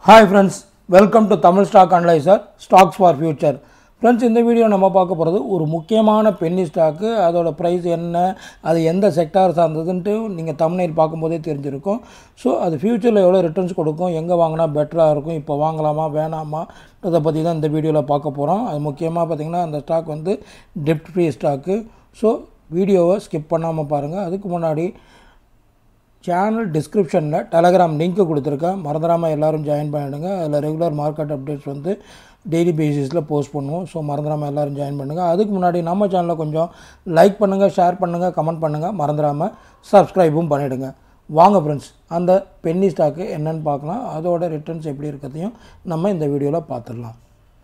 hi friends welcome to Tamil stock analyser stocks for future friends இந்த video நம்ம பார்க்க போகிறது ஒரு முக்கியமான பென்னி ஸ்டாக்கு அதோட ப்ரைஸ் என்ன அது எந்த செக்டார் சார்ந்ததுன்ட்டு நீங்கள் தமிழில் பார்க்கும்போதே தெரிஞ்சிருக்கும் ஸோ அது ஃப்யூச்சரில் எவ்வளோ ரிட்டர்ன்ஸ் கொடுக்கும் எங்கே வாங்கினா பெட்டராக இருக்கும் இப்போ வாங்கலாமா வேணாமா இதை பற்றி தான் இந்த வீடியோவில் பார்க்க போகிறோம் அது முக்கியமாக பார்த்திங்கன்னா அந்த ஸ்டாக் வந்து டெப்ட் ஃப்ரீ ஸ்டாக்கு ஸோ வீடியோவை ஸ்கிப் பண்ணாமல் பாருங்கள் அதுக்கு முன்னாடி சேனல் டிஸ்கிரிப்ஷனில் டெலகிராம் லிங்க்கு கொடுத்துருக்கேன் மறந்துடாமல் எல்லோரும் ஜாயின் பண்ணிவிடுங்க அதில் ரெகுலர் மார்க்கெட் அப்டேட்ஸ் வந்து டெய்லி பேசிஸில் போஸ்ட் பண்ணுவோம் ஸோ மறந்துடாமல் எல்லோரும் ஜாயின் பண்ணுங்கள் அதுக்கு முன்னாடி நம்ம சேனலை கொஞ்சம் லைக் பண்ணுங்கள் ஷேர் பண்ணுங்கள் கமெண்ட் பண்ணுங்கள் மறந்துடாமல் சப்ஸ்கிரைபும் பண்ணிவிடுங்க வாங்க ஃப்ரெண்ட்ஸ் அந்த பென்னி ஸ்டாக்கு என்னென்னு பார்க்கலாம் அதோட ரிட்டர்ன்ஸ் எப்படி இருக்கிறதையும் நம்ம இந்த வீடியோவில் பார்த்துடலாம்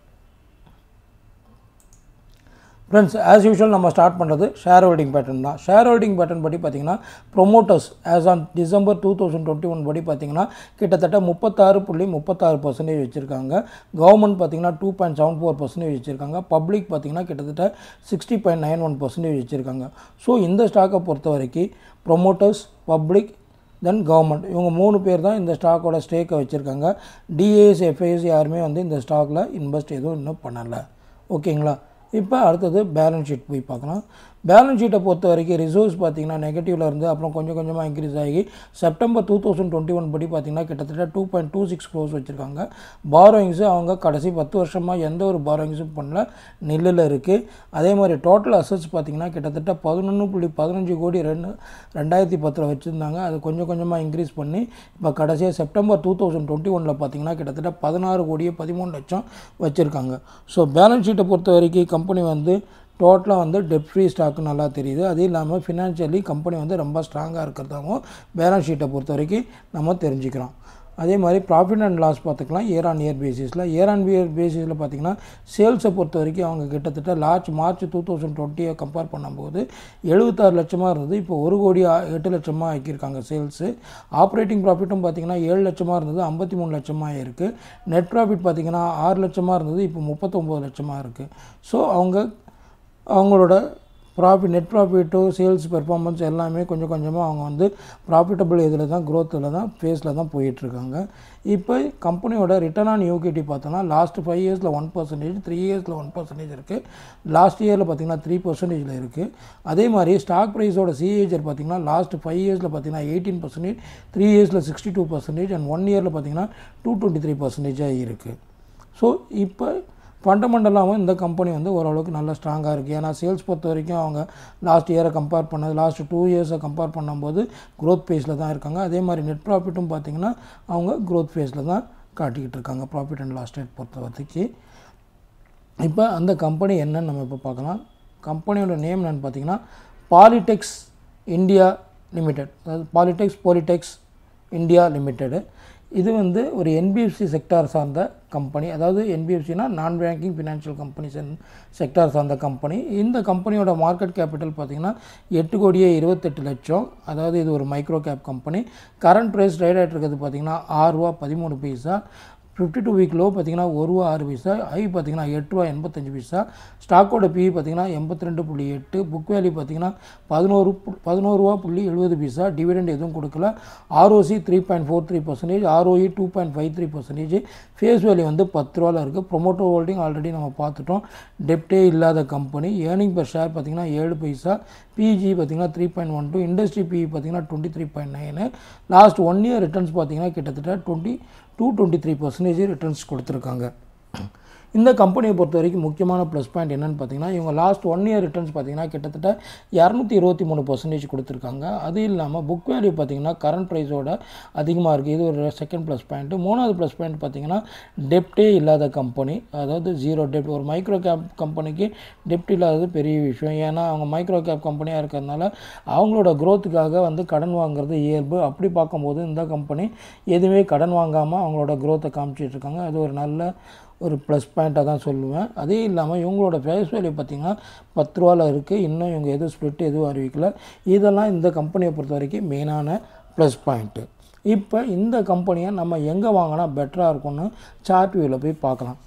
ஃப்ரெண்ட்ஸ் ஆஸ் யூஷுவல் நம்ம ஸ்டார்ட் பண்ணுறது ஷேர் ஹோல்டிங் பேட்டர்ன் தான் ஷேர் ஹோல்டிங் பேட்டர்ன் படி பார்த்தீங்கன்னா promoters as on December two thousand twenty one படி பார்த்தீங்கன்னா கிட்டத்தட்ட முப்பத்தாறு புள்ளி முப்பத்தாறு பர்சன்டேஜ் வச்சுருக்காங்க கவர்மெண்ட் பார்த்தீங்கன்னா two point seven four percentage வச்சுருக்காங்க பப்ளிக் பார்த்தீங்கன்னா கிட்டத்தட்ட sixty point nine one percentage வச்சுருக்காங்க ஸோ இந்த ஸ்டாக்கை பொறுத்த வரைக்கும் ப்ரொமோட்டர்ஸ் பப்ளிக் தென் கவர்மெண்ட் இவங்க மூணு பேர் தான் இந்த ஸ்டாக்கோட ஸ்டேக்கை வச்சுருக்காங்க டிஏஎஸ் எஃப்ஐஎஸ் யாருமே வந்து இந்த ஸ்டாக்கில் இன்வெஸ்ட் எதுவும் இன்னும் பண்ணலை ஓகேங்களா இப்போ அடுத்தது பேலன்ஸ் ஷீட் போய் பார்க்கலாம் பேலன்ஸ் ஷீட்டை பொறுத்த வரைக்கும் ரிசர்வ்ஸ் பார்த்தீங்கன்னா நெகட்டிவில் இருந்து அப்புறம் கொஞ்சம் கொஞ்சமாக இன்க்ரீஸ் ஆகி September two thousand twenty one படி பார்த்தீங்கன்னா கிட்டத்தட்ட two point two six crores வச்சுருக்காங்க பாரோயிங்ஸு அவங்க கடைசி பத்து வருஷமாக எந்த ஒரு பாரோயிங்ஸும் பண்ணல நில்லில் இருக்குது அதே மாதிரி டோட்டல் அசட்ஸ் பார்த்தீங்கன்னா கிட்டத்தட்ட பதினொன்று புள்ளி பதினஞ்சு கோடி ரெண்டு ரெண்டாயிரத்தி பத்தில் வச்சுருந்தாங்க அது கொஞ்சம் கொஞ்சமாக இன்க்ரீஸ் பண்ணி இப்போ கடைசியாக செப்டம்பர் டூ தௌசண்ட் டுவெண்ட்டி ஒனில் பார்த்தீங்கன்னா கிட்டத்தட்ட பதினாறு கோடியே பதிமூணு லட்சம் வச்சுருக்காங்க ஸோ பேலன்ஸ் ஷீட்டை பொறுத்த வரைக்கும் கம்பெனி வந்து டோட்டலாக வந்து டெட் ஃப்ரீ ஸ்டாக்கு நல்லா தெரியுது அது இல்லாமல் ஃபினான்ஷியலி கம்பெனி வந்து ரொம்ப ஸ்ட்ராங்காக இருக்கிறதாகவும் பேலன்ஸ் ஷீட்டை பொறுத்த வரைக்கும் நம்ம தெரிஞ்சுக்கிறோம் அதே மாதிரி ப்ராஃபிட் அண்ட் லாஸ் பார்த்துக்கலாம் இயர் ஆன் இயர் பேசிஸில் இயர் ஆன் இயர் பேசிஸில் பார்த்திங்கன்னா சேல்ஸை பொறுத்த வரைக்கும் அவங்க கிட்டத்தட்ட லார்ஜ் மார்ச் டூ தௌசண்ட் டுவெண்ட்டியை கம்பேர் பண்ணும்போது எழுபத்தாறு லட்சமாக இருந்தது இப்போ ஒரு கோடி எட்டு லட்சமாக ஆக்கியிருக்காங்க சேல்ஸு ஆப்ரேட்டிங் ப்ராஃபிட்டும் பார்த்திங்கன்னா ஏழு லட்சமாக இருந்தது ஐம்பத்தி மூணு லட்சமாக இருக்குது நெட் ப்ராஃபிட் பார்த்திங்கன்னா ஆறு லட்சமாக இருந்தது இப்போ முப்பத்தொம்போது லட்சமாக இருக்குது ஸோ அவங்க அவங்களோட ப்ராஃபிட் நெட் ப்ராஃபிட்டோ சேல்ஸ் பெர்ஃபார்மன்ஸ் எல்லாமே கொஞ்சம் கொஞ்சமாக அவங்க வந்து ப்ராஃபிட்டபிள் இதில் தான் க்ரோத்தில் தான் ஃபேஸில் தான் போயிட்டுருக்காங்க இப்போ கம்பெனியோட ரிட்டர்ன் ஆன் யூகிட்டி பார்த்தோன்னா லாஸ்ட் ஃபைவ் இயர்ஸில் ஒன் பர்சன்டேஜ் த்ரீ இயர்ஸில் ஒன் பர்சன்டேஜ் இருக்குது லாஸ்ட் இயரில் பார்த்திங்கன்னா த்ரீ பர்சன்டேஜில் இருக்குது அதே மாதிரி ஸ்டாக் ப்ரைஸோட சிஏஜர் பார்த்திங்கன்னா லாஸ்ட் ஃபைவ் இயர்ஸில் பார்த்திங்கன்னா எயிட்டீன் பர்சன்டேஜ் த்ரீ இயர்ஸில் sixty two percentage and one இயரில் பார்த்திங்கன்னா டூ டுவெண்ட்டி த்ரீ பர்சன்டேஜாக இருக்குது ஸோ இப்போ ஃபண்டமெண்டலாகவும் இந்த கம்பெனி வந்து ஓரளவுக்கு நல்லா ஸ்ட்ராங்காக இருக்குது ஏன்னா சேல்ஸ் பொறுத்த வரைக்கும் அவங்க லாஸ்ட் இயரை கம்பேர் பண்ணது லாஸ்ட் டூ இயர்ஸை கம்பேர் பண்ணும்போது க்ரோத் ஃபேஸில் தான் இருக்காங்க அதே மாதிரி நெட் ப்ராஃபிட்டும் பார்த்திங்கன்னா அவங்க க்ரோத் ஃபேஸில் தான் காட்டிக்கிட்டு இருக்காங்க ப்ராஃபிட் அண்ட் லாஸ்ட் ரேட் பொறுத்த வரைக்கும் இப்போ அந்த கம்பெனி என்னன்னு நம்ம இப்போ பார்க்கலாம் கம்பெனியோட நேம் என்னென்னு பார்த்தீங்கன்னா பாலிடெக்ஸ் இந்தியா லிமிடெட் அதாவது பாலிடெக்ஸ் போலிடெக்ஸ் இந்தியா லிமிட்டெடு இது வந்து ஒரு என்பிஎஃப்சி செக்டார் சார்ந்த கம்பெனி அதாவது என்பிஎஃப்சினா non banking financial companies sector சார்ந்த கம்பெனி இந்த கம்பெனியோட மார்க்கெட் கேபிட்டல் பார்த்திங்கன்னா எட்டு கோடியே இருபத்தெட்டு லட்சம் அதாவது இது ஒரு micro cap company current price trade ஆகிட்டு இருக்கிறது பார்த்திங்கன்னா ஆறுரூவா பதிமூணு பைசா ஃபிஃப்டி டூ வீக் லோ பார்த்திங்கன்னா ஒரு ரூபா ஆறு பைசா ஐ பார்த்திங்கன்னா எட்டு ரூபா எண்பத்தஞ்சு பைசா ஸ்டாக்கோட பிஇ பார்த்திங்கன்னா எண்பத்தி ரெண்டு புள்ளி எட்டு புக் வேல்யூ பார்த்திங்கன்னா பதினோரு பதினோரு ரூபா புள்ளி எழுபது பைசா டிவிடெண்ட் எதுவும் கொடுக்கல ROC three point four three percentage ROE two point five three percentage face value வந்து பத்து ரூபாவில் இருக்குது ப்ரொமோட்டர் ஹோல்டிங் ஆல்ரெடி நம்ம பார்த்துட்டோம் டெப்டே இல்லாத கம்பெனி ஏர்னிங் பர் ஷேர் பார்த்திங்கன்னா ஏழு பைசா பிஜி பார்த்திங்கன்னா three point one two industry PE பார்த்திங்கன்னா twenty three point nine last one year returns பார்த்திங்கன்னா கிட்டத்தட்ட twenty two twenty three percentage returns கொடுத்துருக்காங்க இந்த கம்பெனியை பொறுத்த வரைக்கும் முக்கியமான ப்ளஸ் பாயிண்ட் என்னென்னு பார்த்தீங்கன்னா இவங்க லாஸ்ட் ஒன் இயர் ரிட்டர்ன்ஸ் பார்த்தீங்கன்னா கிட்டத்தட்ட இரநூத்தி இருபத்தி மூணு பர்சன்டேஜ் கொடுத்துருக்காங்க அது இல்லாமல் புக் வேல்யூ பார்த்தீங்கன்னா கரண்ட் ப்ரைஸோட அதிகமாக இருக்குது இது ஒரு செகண்ட் ப்ளஸ் பாயிண்ட்டு மூணாவது ப்ளஸ் பாயிண்ட் பார்த்தீங்கன்னா டெப்டே இல்லாத கம்பெனி அதாவது ஜீரோ டெப்ட் ஒரு மைக்ரோ கேப் கம்பெனிக்கு டெப்ட் இல்லாதது பெரிய விஷயம் ஏன்னா அவங்க மைக்ரோ கேப் கம்பெனியாக இருக்கிறதுனால அவங்களோட க்ரோத்துக்காக வந்து கடன் வாங்குறது இயல்பு அப்படி பார்க்கும்போது இந்த கம்பெனி எதுவுமே கடன் வாங்காமல் அவங்களோட க்ரோத்தை காமிச்சிட்ருக்காங்க அது ஒரு நல்ல ஒரு ப்ளஸ் பாயிண்ட்டாக தான் சொல்லுவேன் அதே இல்லாமல் இவங்களோட ஃபேஸ் வேல்யூ பார்த்திங்கன்னா பத்து ரூபாவில் இருக்குது இன்னும் இவங்க எதுவும் ஸ்ப்ளிட் எதுவும் அறிவிக்கல இதெல்லாம் இந்த கம்பெனியை பொறுத்த வரைக்கும் மெயினான ப்ளஸ் பாயிண்ட்டு இப்போ இந்த கம்பெனியை நம்ம எங்கே வாங்கினா பெட்டராக இருக்கும்னு சார்ட் வியூவில் போய் பார்க்கலாம்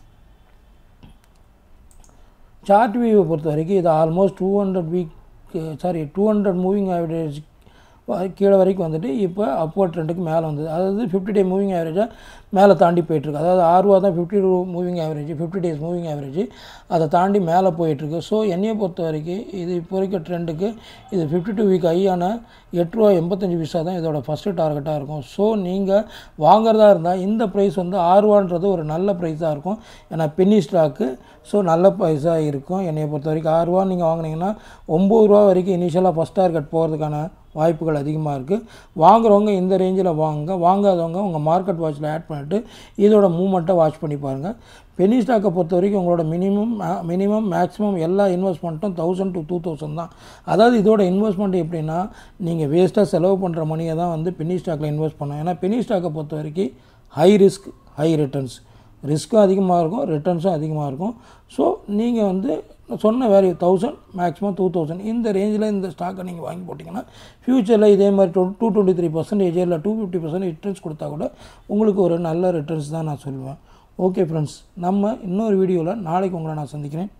சார்ட் வியூவை பொறுத்த வரைக்கும் இது almost two hundred week sorry two hundred moving average கீழே வரைக்கும் வந்துட்டு இப்போ அப்வர்ட் ட்ரெண்டுக்கு மேலே வந்தது அதாவது ஃபிஃப்டி டே மூவிங் ஆவரேஜாக மேலே தாண்டி போயிட்டுருக்கு அதாவது ஆறுரூவா தான் fifty two moving average fifty days moving average அதை தாண்டி மேலே போயிட்டுருக்கு ஸோ என்னையை பொறுத்த வரைக்கும் இது இப்போ இருக்க ட்ரெண்டுக்கு இது ஃபிஃப்டி டூ வீக் ஐயான எட்டு ரூபா எண்பத்தஞ்சு பைசா தான் இதோட ஃபஸ்ட்டு டார்கெட்டாக இருக்கும் ஸோ நீங்கள் வாங்குறதா இருந்தால் இந்த ப்ரைஸ் வந்து ஆறுரூவான்றது ஒரு நல்ல ப்ரைஸாக இருக்கும் ஏன்னா பென்னி ஸ்டாக்கு ஸோ நல்ல ப்ரைஸாக இருக்கும் என்னையை பொறுத்த வரைக்கும் ஆறுரூவா நீங்கள் வாங்கினீங்கன்னா ஒம்பது ரூபா வரைக்கும் இனிஷியலாக ஃபஸ்ட் டார்கெட் போகிறதுக்கான வாய்ப்புகள் அதிகமாக இருக்குது வாங்குறவங்க இந்த ரேஞ்சில் வாங்குங்க வாங்காதவங்க உங்கள் மார்க்கெட் வாட்சில் ஆட் பண்ணிவிட்டு இதோட மூமெண்ட்டை வாட்ச் பண்ணி பாருங்கள் பெனி ஸ்டாக்கை பொறுத்த வரைக்கும் உங்களோட மினிமம் மினிமம் மேக்ஸிமம் எல்லா இன்வெஸ்ட்மெண்ட்டும் தௌசண்ட் டு டூ தௌசண்ட் தான் அதாவது இதோட இன்வெஸ்ட்மெண்ட் எப்படின்னா நீங்கள் வேஸ்ட்டாக செலவு பண்ணுற மணியை தான் வந்து பெனி ஸ்டாக்கில் இன்வெஸ்ட் பண்ணணும் ஏன்னா பெனி ஸ்டாக்கை பொறுத்த வரைக்கும் ஹை ரிஸ்க் ஹை ரிட்டர்ன்ஸ் ரிஸ்க்கும் அதிகமாக இருக்கும் ரிட்டர்ன்ஸும் அதிகமாக இருக்கும் ஸோ நீங்கள் வந்து சொன்ன value thousand maximum two thousand இந்த ரேஞ்சில் இந்த ஸ்டாக்கை நீங்கள் வாங்கி போட்டிங்கன்னா ஃப்யூச்சரில் இதே மாதிரி two two twenty three percentage இல்லை டூ ஃபிஃப்டி பர்சன்ட் ரிட்டர்ன்ஸ் கொடுத்தா கூட உங்களுக்கு ஒரு நல்ல ரிட்டர்ன்ஸ் தான் நான் சொல்லுவேன் ஓகே ஃப்ரெண்ட்ஸ் நம்ம இன்னொரு வீடியோவில் நாளைக்கு உங்களை நான் சந்திக்கிறேன்